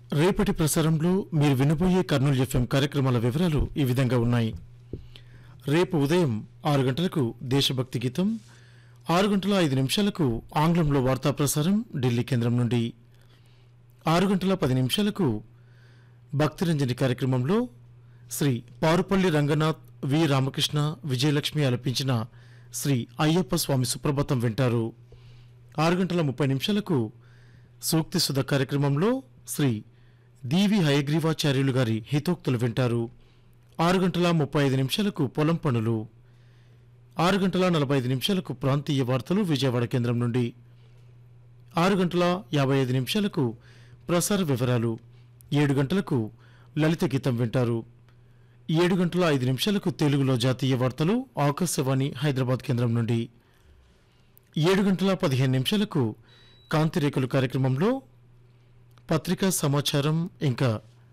రేపటి ప్రసారంలో మీరు వినబోయే కర్నూలు ఎఫ్ఎం కార్యక్రమాల వివరాలు ఈ విధంగా ఉన్నాయి రేపు ఉదయం ఆరు గంటలకు దేశభక్తి గీతం ఆరు గంటల ఐదు నిమిషాలకు ఆంగ్లంలో వార్తా ప్రసారం ఢిల్లీ కేంద్రం నుండి ఆరు గంటల పది నిమిషాలకు భక్తిరంజని కార్యక్రమంలో శ్రీ పారుపల్లి రంగనాథ్ వి రామకృష్ణ విజయలక్ష్మి ఆలపించిన శ్రీ అయ్యప్ప స్వామి సుప్రభాతం వింటారు ఆరు గంటల ముప్పై నిమిషాలకు సూక్తి సుధ కార్యక్రమంలో శ్రీ దీవి హయగ్రీవాచార్యులు గారి హితోక్తులు వింటారు ఆరు గంటల ముప్పై ఐదు నిమిషాలకు పొలం పనులు ఆరు గంటల నలభై ఐదు నిమిషాలకు ప్రాంతీయ వార్తలు విజయవాడ కేంద్రం నుండి ఆరు గంటల యాభై ఐదు నిమిషాలకు ప్రసార వివరాలు ఏడు గంటలకు లలిత గీతం వింటారు ఏడు గంటల ఐదు నిమిషాలకు తెలుగులో జాతీయ వార్తలు ఆకాశవాణి హైదరాబాద్ కేంద్రం నుండి ఏడు గంటల పదిహేను నిమిషాలకు కాంతిరేకులు కార్యక్రమంలో పత్రికా సమాచారం ఇంకా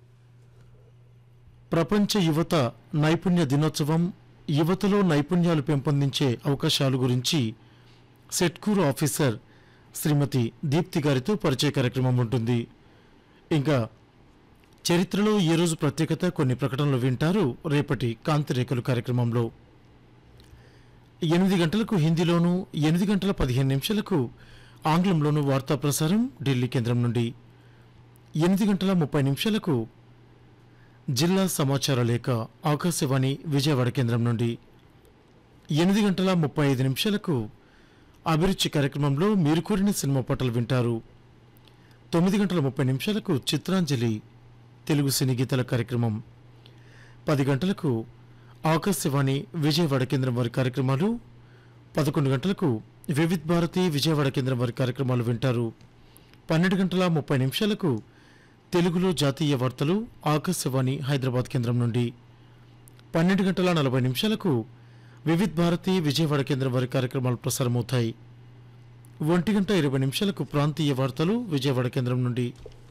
ప్రపంచ యువత నైపుణ్య దినోత్సవం యువతలో నైపుణ్యాలు పెంపొందించే అవకాశాలు గురించి సెట్కూరు ఆఫీసర్ శ్రీమతి దీప్తి గారితో పరిచయ కార్యక్రమం ఉంటుంది ఇంకా చరిత్రలో ఈ రోజు ప్రత్యేకత కొన్ని ప్రకటనలు వింటారు రేపటి కాంతిరేఖలు కార్యక్రమంలో ఎనిమిది గంటలకు హిందీలోను ఎనిమిది గంటల పదిహేను నిమిషాలకు ఆంగ్లంలోను వార్తా ప్రసారం ఢిల్లీ కేంద్రం నుండి ఎనిమిది గంటల ముప్పై నిమిషాలకు జిల్లా సమాచార లేఖ ఆకాశవాణి విజయవాడ కేంద్రం నుండి ఎనిమిది గంటల ముప్పై ఐదు నిమిషాలకు అభిరుచి కార్యక్రమంలో మీరు కోరిన సినిమా పాటలు వింటారు తొమ్మిది గంటల ముప్పై నిమిషాలకు చిత్రాంజలి తెలుగు సినీ గీతాల కార్యక్రమం పది గంటలకు ఆకాశవాణి విజయవాడ కేంద్రం వారి కార్యక్రమాలు పదకొండు గంటలకు వివిధ్ భారతి విజయవాడ కేంద్రం వారి కార్యక్రమాలు వింటారు పన్నెండు గంటల ముప్పై నిమిషాలకు తెలుగులో జాతీయ వార్తలు ఆకాశవాణి హైదరాబాద్ కేంద్రం నుండి పన్నెండు గంటల నలభై నిమిషాలకు వివిధ్ భారతి విజయవాడ కేంద్రం వారి కార్యక్రమాలు ప్రసారమవుతాయి ఒంటి గంట ఇరవై నిమిషాలకు ప్రాంతీయ వార్తలు విజయవాడ కేంద్రం నుండి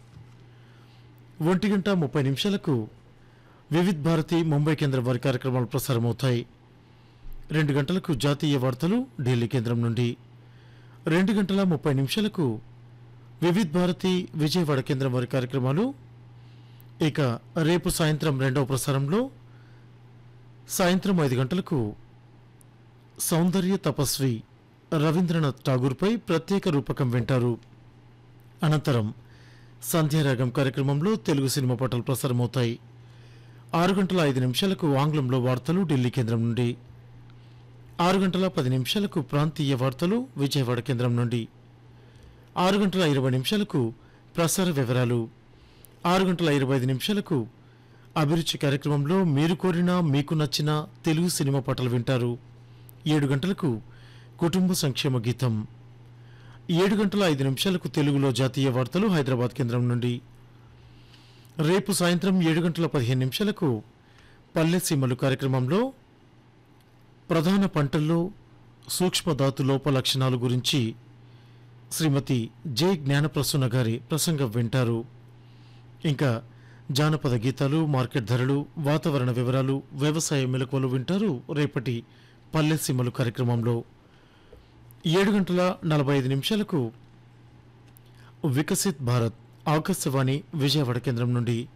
ఒంటి గంట ముప్పై నిమిషాలకు వివిధ్ భారతి ముంబై కేంద్రం వారి కార్యక్రమాలు ప్రసారమవుతాయి రెండు గంటలకు జాతీయ వార్తలు ఢిల్లీ కేంద్రం నుండి రెండు గంటల ముప్పై నిమిషాలకు వివిధ్ భారతి విజయవాడ కేంద్రం వారి కార్యక్రమాలు ఇక రేపు సాయంత్రం రెండవ ప్రసారంలో సాయంత్రం ఐదు గంటలకు సౌందర్య తపస్వి రవీంద్రనాథ్ ఠాగూర్పై ప్రత్యేక రూపకం వింటారు అనంతరం సంధ్యారాగం కార్యక్రమంలో తెలుగు సినిమా పాటలు ప్రసారమవుతాయి ఆరు గంటల ఐదు నిమిషాలకు ఆంగ్లంలో వార్తలు ఢిల్లీ కేంద్రం నుండి ఆరు గంటల పది నిమిషాలకు ప్రాంతీయ వార్తలు విజయవాడ కేంద్రం నుండి ఆరు గంటల ఇరవై నిమిషాలకు ప్రసార వివరాలు ఆరు గంటల ఇరవై ఐదు నిమిషాలకు అభిరుచి కార్యక్రమంలో మీరు కోరిన మీకు నచ్చిన తెలుగు సినిమా పాటలు వింటారు ఏడు గంటలకు కుటుంబ సంక్షేమ గీతం ఏడు గంటల ఐదు నిమిషాలకు తెలుగులో జాతీయ వార్తలు హైదరాబాద్ కేంద్రం నుండి రేపు సాయంత్రం ఏడు గంటల పదిహేను నిమిషాలకు పల్లె సీమలు కార్యక్రమంలో ప్రధాన పంటల్లో సూక్ష్మధాతు లోప లక్షణాలు గురించి శ్రీమతి జె జ్ఞానప్రసూన గారి ప్రసంగం వింటారు ఇంకా జానపద గీతాలు మార్కెట్ ధరలు వాతావరణ వివరాలు వ్యవసాయ మెలకువలు వింటారు రేపటి పల్లె సీమలు కార్యక్రమంలో ఏడు గంటల నలభై ఐదు నిమిషాలకు వికసిత్ భారత్ ఆకాశవాణి విజయవాడ కేంద్రం నుండి